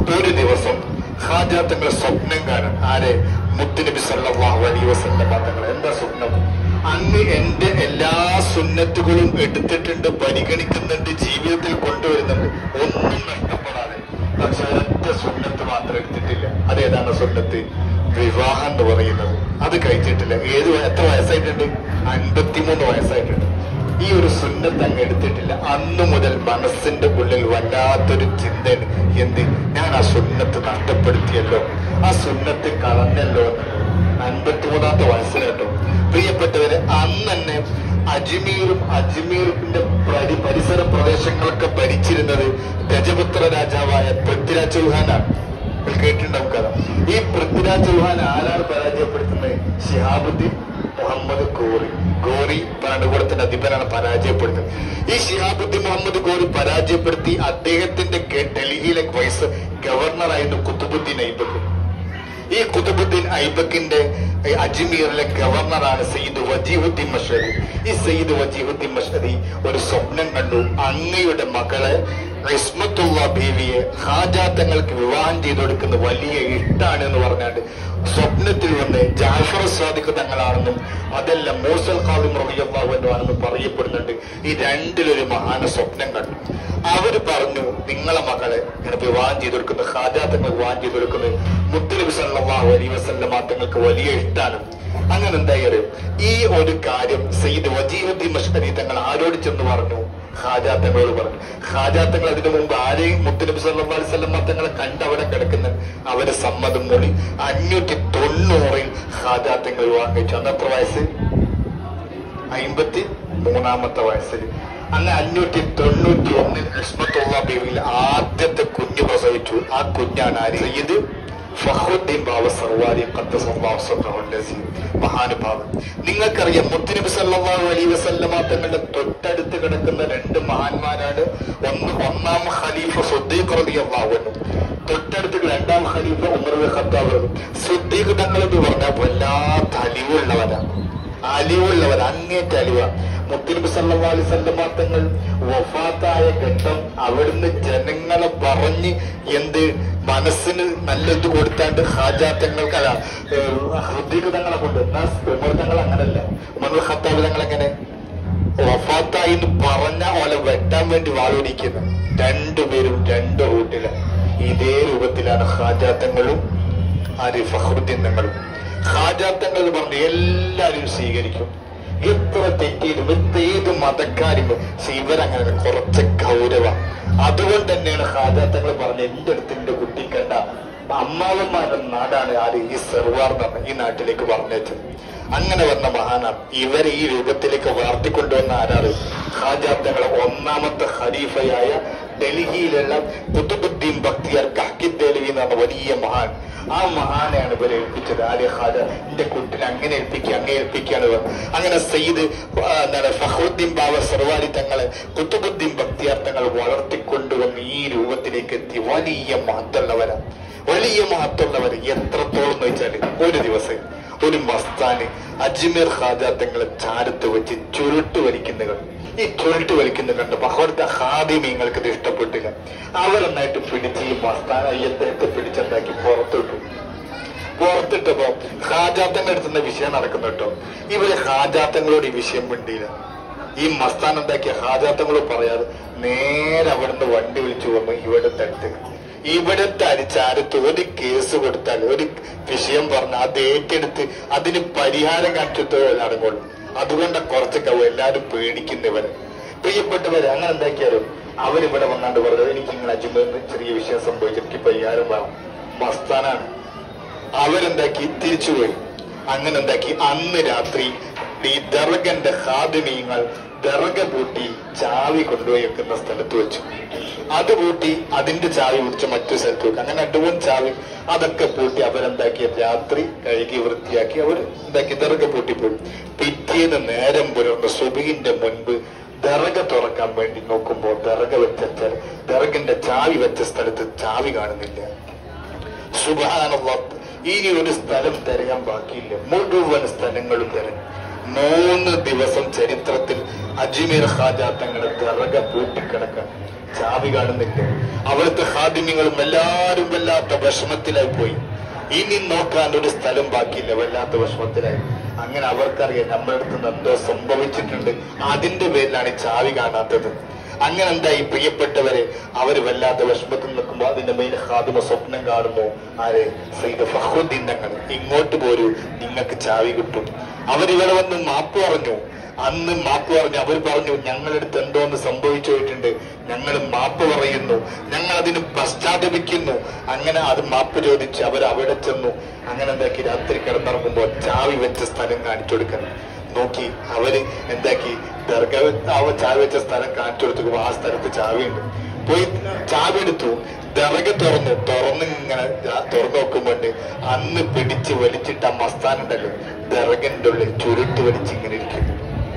ഒരു ദിവസം ഹാജാത്തങ്ങളെ സ്വപ്നം കാണാൻ ആരെ മുത്തുനബി സല്ലല്ലാഹു അലൈഹി വസല്ലം തങ്ങൾ എന്താ സ്വപ്നം അങ്ങ് എന്റെ എല്ലാ സുന്നത്തുകളും എടുത്തിട്ടുണ്ട് പരിഗണിക്കുന്നുണ്ട് ജീവിതത്തിൽ കൊണ്ടുവരുന്നുണ്ട് ഒന്നും നഷ്ടപ്പെടാതെ പക്ഷെ ഒരൊറ്റ സുന്നത്ത് മാത്രം എടുത്തിട്ടില്ല അതേതാണ് സുന്നത്ത് വിവാഹം എന്ന് പറയുന്നത് അത് കഴിച്ചിട്ടില്ല ഏത് വയ- എത്ര വയസ്സായിട്ടുണ്ട് അൻപത്തിമൂന്ന് വയസ്സായിട്ടുണ്ട് ഈ ഒരു സുന്നത്ത് അങ്ങ് എടുത്തിട്ടില്ല അന്നു മുതൽ മനസ്സിന്റെ ഉള്ളിൽ വല്ലാത്തൊരു ചിന്തയാണ് എന്ത് ഞാൻ ആ സുന്നത്ത് നഷ്ടപ്പെടുത്തിയല്ലോ ആ സുന്നത്ത് കളഞ്ഞല്ലോ അൻപത്തിമൂന്നാമത്തെ വയസ്സിൽ കേട്ടോ പ്രിയപ്പെട്ടവര് അന്ന് തന്നെ അജ്മീറും അജ്മീറിന്റെ പരി- പരിസര പ്രദേശങ്ങളൊക്കെ ഭരിച്ചിരുന്നത് രജപുത്ര രാജാവായ പൃഥ്വിരാജ് ചൗഹാനാണ് നിങ്ങൾ കേട്ടിട്ടുണ്ടാവും കഥ ഈ പൃഥ്വിരാജ് ചൗഹാൻ ആരാണ് പരാജയപ്പെടുത്തുന്നത് ഷിഹാബുദ്ദീൻ മുഹമ്മദ് ഗോറി ഗോറി ഭരണകൂടത്തിന്റെ അധിപനാണ് പരാജയപ്പെടുത്തുന്നത് ഈ ഷിഹാബുദ്ദീൻ മുഹമ്മദ് ഗോറി പരാജയപ്പെടുത്തി അദ്ദേഹത്തിന്റെ കെ- ഡൽഹിയിലെ വൈസ് ഗവർണറായിരുന്നു കുത്തുബുദ്ദീൻ ഐബക്ക് ഈ കുതുബുദ്ദീൻ ഐബക്കിന്റെ ഏ, അജ്മീറിലെ ഗവർണറാണ് സയ്യിദ് വജീഹുദ്ദീൻ മഷദി ഈ സയ്യിദ് വജീഹുദ്ദീൻ മഷദി ഒരു സ്വപ്നം കണ്ടു അങ്ങയുടെ മകളെ ഇസ്മത്തുള്ള ബീവിയെ ഹാജാത്തങ്ങൾക്ക് വിവാഹം ചെയ്തു കൊടുക്കുന്ന വലിയ ഇഷ്ടാണ് എന്ന് പറഞ്ഞാണ്ട് സ്വപ്നത്തിൽ വന്ന് ജാഫർ സാദിഖ് തങ്ങളാണെന്നും അതല്ല മൂസൽ ഖാദിം റബിയാഹു ആണെന്നും പറയപ്പെടുന്നുണ്ട് ഈ രണ്ടിലൊരു മഹാന സ്വപ്നം കണ്ടു അവര് പറഞ്ഞു നിങ്ങളെ മകളെ ഇങ്ങനെ വിവാഹം ചെയ്തു കൊടുക്കുന്നത് ഹാജാത്തങ്ങൾ വിവാഹം ചെയ്തു കൊടുക്കുന്നത് മുത്തലബി സല്ലല്ലാഹു അലൈഹി വസല്ലം തങ്ങൾക്ക് വലിയ ഇഷ്ടാണ് അങ്ങനെ എന്തായാലും ഈ ഒരു കാര്യം സയ്യിദ് വജീഹുദ്ദീൻ മഷ്കരി തങ്ങൾ ആരോട് ചെന്ന് പറഞ്ഞു ഹാജാത്തങ്ങളോട് പറഞ്ഞു ഹാജാത്തങ്ങൾ അതിനു മുമ്പ് ആരെയും മുത്തനബി സല്ലല്ലാഹു അലൈഹി വസല്ലം തങ്ങളെ കണ്ട് അവിടെ കിടക്കുന്ന അവരെ സമ്മതം മൂടി അഞ്ഞൂറ്റി തൊണ്ണൂറിൽ ഹാജാത്തങ്ങൾ വിവാഹം കഴിച്ചു അന്ന് എത്ര വയസ്സ് അമ്പത്തി മൂന്നാമത്തെ വയസ്സിൽ അന്ന് അഞ്ഞൂറ്റി തൊണ്ണൂറ്റി ഒന്നിൽ ഇസ്മത്തുള്ള ബീവിയിൽ ആദ്യത്തെ കുഞ്ഞ് പ്രസവിച്ചു ആ കുഞ്ഞാണ് ആര് സയ്യിദ് ഫഹ്റുദ്ദീൻ ബാബ സർവാരി മഹാനുഭാവൻ നിങ്ങൾക്കറിയാം മുത്തുനബി സല്ലല്ലാഹു അലൈഹി വസല്ലമ തങ്ങളുടെ തൊട്ടടുത്ത് കിടക്കുന്ന രണ്ട് മഹാന്മാരാണ് ഒന്ന് ഒന്നാം ഖലീഫ സുദ്ദീഖ് റളിയല്ലാഹു അൻഹു തൊട്ടടുത്ത് രണ്ടാം ഖലീഫ ഉമർ ബിൻ ഖത്താബ് സുദ്ദീഖ് തങ്ങൾ എന്ന് പറഞ്ഞാൽ വല്ലാത്ത അലിവുള്ളവരാണ് അലിവുള്ളവർ അങ്ങേറ്റ അലിവ മുത്തനബി സല്ലല്ലാഹു അലൈഹി വസല്ലമ തങ്ങൾ വഫാത്തായ ഘട്ടം അവിടുന്ന് ജനങ്ങളെ പറഞ്ഞ് എന്ത് മനസ്സിന് നല്ലത് കൊടുത്താണ്ട് ഹാജാത്തങ്ങൾക്ക് അല്ല ഹൃദിക തങ്ങളെ കൊണ്ട് എന്നാ ഉമർ തങ്ങൾ അങ്ങനല്ല ഉമർ ഖത്താബ് തങ്ങൾ എങ്ങനെ വഫാത്തായി എന്ന് പറഞ്ഞ ഓലെ വെട്ടാൻ വേണ്ടി വാളോടിക്കുന്നത് രണ്ടുപേരും രണ്ട് റൂട്ടില് ഇതേ രൂപത്തിലാണ് ഹാജാത്തങ്ങളും ആര് ഫഹ്റുദ്ദീൻ തങ്ങളും ഹാജാത്തങ്ങൾ എന്ന് പറഞ്ഞ് എല്ലാവരും സ്വീകരിക്കും എത്ര തെറ്റിയും എത്ര ഏത് മതക്കാരും പക്ഷെ ഇവരങ്ങനെ കുറച്ച് ഗൗരവ അതുകൊണ്ട് തന്നെയാണ് ഹാജാത്തങ്ങൾ പറഞ്ഞ എന്റെ അടുത്ത് എന്റെ കുട്ടി കണ്ട അമ്മാവന്മാരുടെ നാടാണ് ആര് ഈ സെർവാർ എന്ന് പറഞ്ഞ ഈ നാട്ടിലേക്ക് പറഞ്ഞേച്ചത് അങ്ങനെ വന്ന മഹാനാണ് ഇവരെ ഈ രൂപത്തിലേക്ക് വളർത്തിക്കൊണ്ടുവന്ന ആരാണ് ഹാജാത്തങ്ങളെ ഒന്നാമത്തെ ഖലീഫയായ ഡൽഹിയിലുള്ള കുത്തുബുദ്ദീൻ ബക്തിയാർ കഹ്കി ദേലവി എന്ന് പറഞ്ഞ വലിയ മഹാൻ ആ മഹാനെയാണ് ഇവരെ ഏൽപ്പിച്ചത് ആര്യ ഹാജ എന്റെ കുട്ടിനെ അങ്ങനെ ഏൽപ്പിക്കുക അങ്ങനെ ഏൽപ്പിക്കുകയാണ് ഇവർ അങ്ങനെ സയ്യിദ് ആ, എന്താണ് ഫഹ്റുദ്ദീൻ ബാബ സർവാരി തങ്ങളെ കുത്തുബുദ്ദീൻ ബക്തിയാർ തങ്ങൾ വളർത്തിക്കൊണ്ടുവന്ന് ഈ രൂപത്തിലേക്ക് എത്തി വലിയ മഹത്തുള്ളവരാണ് വലിയ മഹത്തുള്ളവർ എത്രത്തോളം എന്ന് വെച്ചാല് ഒരു ദിവസം ഒരു മസ്താന് അജ്മീർ ഖാജാത്തങ്ങളെ ചാരത്ത് വെച്ച് ചുരുട്ട് വലിക്കുന്നവർ ഈ ചുരുട്ട് വലിക്കുന്നത് കണ്ടപ്പോ അവിടുത്തെ ഹാദിമീങ്ങൾക്ക് ഇത് ഇഷ്ടപ്പെട്ടില്ല അവരെന്നായിട്ട് പിടിച്ച് ഈ മസ്താൻ അയ്യത്തേക്ക് പിടിച്ചുണ്ടാക്കി പുറത്തിട്ടു പുറത്തിട്ടപ്പോ ഹാജാത്തങ്ങൾ എടുത്തുന്ന വിഷയം നടക്കുന്നു കേട്ടോ ഇവര് ഹാജാത്തങ്ങളോട് ഈ വിഷയം മിണ്ടിയില്ല ഈ മസ്താൻ എന്താക്കിയ ഹാജാത്തങ്ങളോട് പറയാതെ നേരെ അവിടുന്ന് വണ്ടി വിളിച്ചു വന്ന് ഇവിടുത്തെ അടുത്ത് ഇവിടുത്തെ അരിച്ചാരത്ത് ഒരു കേസ് കൊടുത്താൽ ഒരു വിഷയം പറഞ്ഞ അത് ഏറ്റെടുത്ത് അതിന് പരിഹാരം കാണിച്ചിട്ട് നടക്കുള്ളൂ അതുകൊണ്ട് കുറച്ചൊക്കെ എല്ലാരും പേടിക്കുന്നവര് പ്രിയപ്പെട്ടവര് അങ്ങനെ എന്താക്കിയാലും അവരിവിടെ വന്നാണ്ട് പറഞ്ഞത് എനിക്ക് ഇങ്ങനെ അജ്മീറിന് ചെറിയ വിഷയം സംഭവിച്ചു എനിക്ക് പരിഹാരം വേണം മസ്താനാണ് അവരെന്താക്കി തിരിച്ചുപോയി അങ്ങനെ എന്താക്കി അന്ന് രാത്രി ഈ ദർഗന്റെ ഹാദിമീങ്ങൾ ദർഗ പൂട്ടി ചാവി കൊണ്ടുപോയി വെക്കുന്ന സ്ഥലത്ത് വെച്ചു അത് പൂട്ടി അതിന്റെ ചാവി പിടിച്ച് മറ്റു സ്ഥലത്ത് വെക്കും അങ്ങനെ രണ്ട് മൂന്ന് ചാവി അതൊക്കെ പൂട്ടി അവരെന്താക്കി രാത്രി കഴുകി വൃത്തിയാക്കി അവർ എന്താക്കി ദർഗ പൂട്ടിപ്പോയി പിറ്റേന്ന് നേരം പുലർന്ന് സുബിന്റെ മുൻപ് ദർഗ തുറക്കാൻ വേണ്ടി നോക്കുമ്പോൾ ദർഗ വെച്ച സ്ഥല- ദർഗന്റെ ചാവി വെച്ച സ്ഥലത്ത് ചാവി കാണുന്നില്ല സുബാനുള്ള ഇനി ഒരു സ്ഥലം തിരയാൻ ബാക്കിയില്ല മുഴുവൻ സ്ഥലങ്ങളും തിരഞ്ഞു മൂന്ന് ദിവസം ചരിത്രത്തിൽ അജ്മീർ ഖാജ തങ്ങളുടെ തിറക പൂട്ടിക്കിടക്കാൻ ചാവി കാണുന്നില്ല അവിടുത്തെ ഹാദിമ്യങ്ങളും എല്ലാവരും വല്ലാത്ത വിഷമത്തിലായി പോയി ഇനി നോക്കാൻ ഒരു സ്ഥലം ബാക്കിയില്ല വല്ലാത്ത വിഷമത്തിലായി അങ്ങനെ അവർക്കറിയാം നമ്മുടെ അടുത്ത് നിന്ന് എന്തോ സംഭവിച്ചിട്ടുണ്ട് അതിന്റെ പേരിലാണ് ഈ ചാവി കാണാത്തത് അങ്ങനെ എന്തായി പ്രിയപ്പെട്ടവരെ അവര് വല്ലാത്ത വിഷമത്തിൽ നിൽക്കുമ്പോൾ അതിന്റെ മെയിൻ ഹാദിമ സ്വപ്നം കാണുന്നു ആരെ സയ്യിദ് ഫഹ്റുദ്ദീൻ തങ്ങൾ ഇങ്ങോട്ട് പോരൂ നിങ്ങൾക്ക് ചാവി കിട്ടും അവരിവിടെ വന്ന് മാപ്പ് പറഞ്ഞു അന്ന് മാപ്പ് പറഞ്ഞു അവർ പറഞ്ഞു ഞങ്ങളടുത്ത് എന്തോന്ന് സംഭവിച്ചു പോയിട്ടുണ്ട് ഞങ്ങൾ മാപ്പ് പറയുന്നു ഞങ്ങൾ അതിന് പശ്ചാത്തപിക്കുന്നു അങ്ങനെ അത് മാപ്പ് ചോദിച്ച് അവർ അവിടെ ചെന്നു അങ്ങനെ എന്താക്കി രാത്രി കിടന്നിറങ്ങുമ്പോൾ ചാവി വെച്ച സ്ഥലം കാണിച്ചു കൊടുക്കണം നോക്കി അവര് എന്താക്കി ദർഗ അവ ചാവി വെച്ച സ്ഥലം കാണിച്ചു കൊടുത്തു ആ സ്ഥലത്ത് ചാവിയുണ്ട് പോയി ചാവി എടുത്തു ദറക തുറന്നു തുറന്ന് ഇങ്ങനെ ദാ തുറന്നു നോക്കുമ്പോണ്ട് അന്ന് പിടിച്ച് വലിച്ചിട്ട് ആ മസ്താനുണ്ടല്ലോ ദറകന്റെ ഉള്ളിൽ ചുരുട്ട് വലിച്ച് ഇങ്ങനെ ഇരിക്കും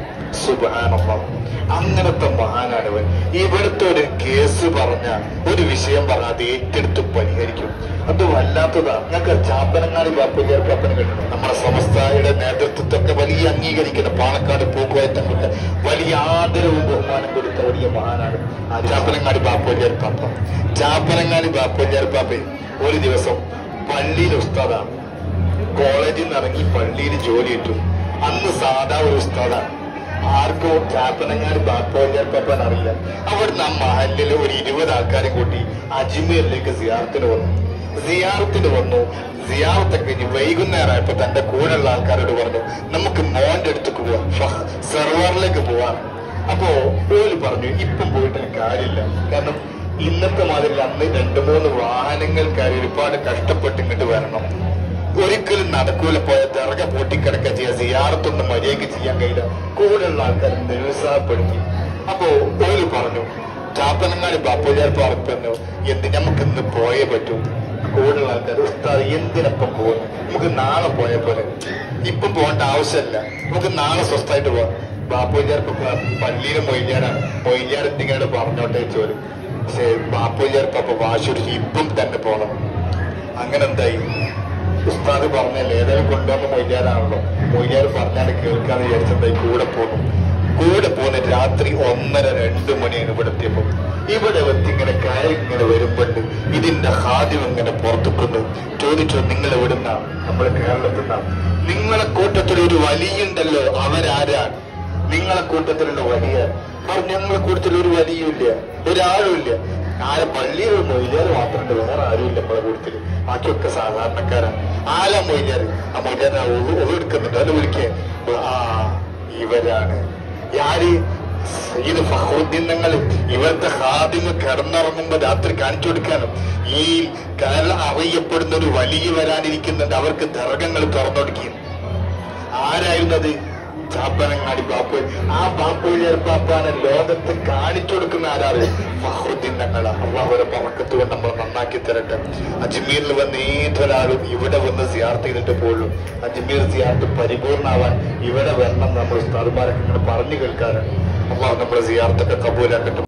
സുബാനമ്മ അങ്ങനത്തെ മഹാനാണ് ഇവൻ ഇവിടുത്തെ ഒരു കേസ് പറഞ്ഞ ഒരു വിഷയം പറഞ്ഞ അത് ഏറ്റെടുത്ത് പരിഹരിക്കും അത് വല്ലാത്തതാ ഞങ്ങൾക്ക് ചാപ്പനങ്ങാടി ബാപ്പുലിയാർ കാപ്പന കിട്ടണം നമ്മുടെ സമസ്തയുടെ നേതൃത്വത്തൊക്കെ വലിയ അംഗീകരിക്കുന്ന പാണക്കാട് പൂക്കുവയറ്റങ്ങൾക്ക് വലിയ ആദരവും ബഹുമാനം കൊടുത്ത വലിയ മഹാനാണ് ആ ചാപ്പനങ്ങാടി ബാപ്പുലിയാർ പാപ്പ ചാപ്പനങ്ങാടി ബാപ്പുലിയാർ പാപ്പ ഒരു ദിവസം പള്ളിയിൽ ഉസ്താദാണ് കോളേജിൽ നിന്ന് ഇറങ്ങി പള്ളിയിൽ ജോലി കിട്ടും അന്ന് സാധാ ഒരു ഉസ്താദാണ് ആർക്കോ ചാപ്പനങ്ങാട് ബാപ്പോജാർപ്പൻ അറിയില്ല അവിടുന്ന് ആ മഹലിൽ ഒരു ഇരുപത് ആൾക്കാരെ കൂട്ടി അജ്മീറിലേക്ക് സിയാറത്തിന് വന്നു സിയാറത്തിന് വന്നു സിയാറത്തൊക്കെ കഴിഞ്ഞ് വൈകുന്നേരമായപ്പോ തന്റെ കൂടെയുള്ള ആൾക്കാരോട് പറഞ്ഞു നമുക്ക് മോന്റെ അടുത്തേക്ക് പോവാം ഫഹ് സെർവറിലേക്ക് പോവാം അപ്പോ ഓല് പറഞ്ഞു ഇപ്പം പോയിട്ട് കാര്യമില്ല കാരണം ഇന്നത്തെ മാതിരി അന്ന് രണ്ടു മൂന്ന് വാഹനങ്ങൾ കയറി ഒരുപാട് കഷ്ടപ്പെട്ട് ഇങ്ങോട്ട് വരണം ഒരിക്കലും നടക്കൂല പോയ തിറക പൂട്ടിക്കിടക്ക ചെയ്യാൻ സിയാറത്തൊന്നും മര്യാദയ്ക്ക് ചെയ്യാൻ കഴിയില്ല കൂടെയുള്ള ആൾക്കാർ നിരുത്സാഹപ്പെടുത്തി അപ്പോ ഓല് പറഞ്ഞു ചാപ്പനങ്ങാട് ബാപ്പുജാർ പറഞ്ഞു എന്ത് നമുക്ക് ഇന്ന് പോയേ പറ്റൂ കൂടെയുള്ള ആൾക്കാർ ഉസ്താദ് എന്തിനപ്പം പോകുന്നു നമുക്ക് നാളെ പോയ പോലെ ഇപ്പം പോകേണ്ട ആവശ്യമില്ല നമുക്ക് നാളെ സ്വസ്ഥമായിട്ട് പോവാം ബാപ്പുജാർക്ക് പള്ളിയിലെ മൊയ്യാടാണ് മൊയ്യാട് ഇങ്ങനെ പറഞ്ഞോട്ടെ ചോര് പക്ഷേ ബാപ്പുജാർക്ക് അപ്പൊ വാശി പിടിച്ച് ഇപ്പം തന്നെ പോകണം അങ്ങനെ എന്തായി ഉസ്താദ് പറഞ്ഞല്ലേ ഏതായാലും കൊണ്ടുവന്ന മൊയ്യാരാണല്ലോ മൊയ്യാർ പറഞ്ഞാൽ കേൾക്കാന്ന് വിചാരിച്ചെന്തായി കൂടെ പോന്നു കൂടെ പോന്ന് രാത്രി ഒന്നര രണ്ട് മണിയാണ് ഇവിടെ എത്തിയപ്പോ ഇവിടെ വെച്ച് ഇങ്ങനെ കയറി ഇങ്ങനെ വരുമ്പോണ്ട് ഇതിന്റെ ഹാദ്യം ഇങ്ങനെ പുറത്തുക്കുന്നു ചോദിച്ചു നിങ്ങൾ എവിടുന്ന നമ്മുടെ കേരളത്തിൽ നിന്നാണ് നിങ്ങളെ കൂട്ടത്തിൽ ഒരു വലിയുണ്ടല്ലോ അവരാരാണ് നിങ്ങളെ കൂട്ടത്തിലുള്ള വലിയ പറഞ്ഞു ഞങ്ങളെ കൂട്ടത്തിൽ ഒരു വലിയുമില്ല ഒരാളുമില്ല ആരെ പള്ളിയിൽ മൊയ്യാർ മാത്രമുണ്ട് വേറെ ആരുമില്ല നമ്മളെ കൂട്ടത്തിൽ ബാക്കിയൊക്കെ സാധാരണക്കാരാണ് ആരാ മൊയ്യാർ ആ മൊയ്യാർ എടുക്കുന്നുണ്ട് അത് വിളിക്കേ ആ ഇവരാണ് ആര് ഇത് ഫഹോദ്യങ്ങൾ ഇവരുടെ ഹാദിമ് കിടന്നിറങ്ങുമ്പോ രാത്രി കാണിച്ചു കൊടുക്കാനും ഈ കേരളം അറിയപ്പെടുന്ന ഒരു വലിയ വരാനിരിക്കുന്നുണ്ട് അവർക്ക് ദർഗങ്ങൾ തുറന്നു കൊടുക്കുകയും ആരായിരുന്നത് ചാപ്പനങ്ങാടി ബാപ്പു ആ ബാപ്പുലിയർ പാപ്പാനെ ലോകത്ത് കാണിച്ചു കൊടുക്കുന്ന ആരാണ് ഫഹ്റുദ്ദീൻ തങ്ങളാ അവരെ പറക്കത്ത് കൊണ്ട് നമ്മൾ നന്നാക്കി തരട്ടെ അജ്മീറിൽ വന്ന് ഏതൊരാളും ഇവിടെ വന്ന് സിയാർത്ത് ചെയ്തിട്ട് പോളൂ അജ്മീർ സിയാർത്ത് പരിപൂർണാവാൻ ഇവിടെ വരണം നമ്മൾ ഉസ്താദുമാരൊക്കെ ഇങ്ങനെ പറഞ്ഞു കേൾക്കാറുണ്ട് അള്ളാഹ് നമ്മുടെ സിയാർത്തൊക്കെ കബൂലാക്കട്ടെ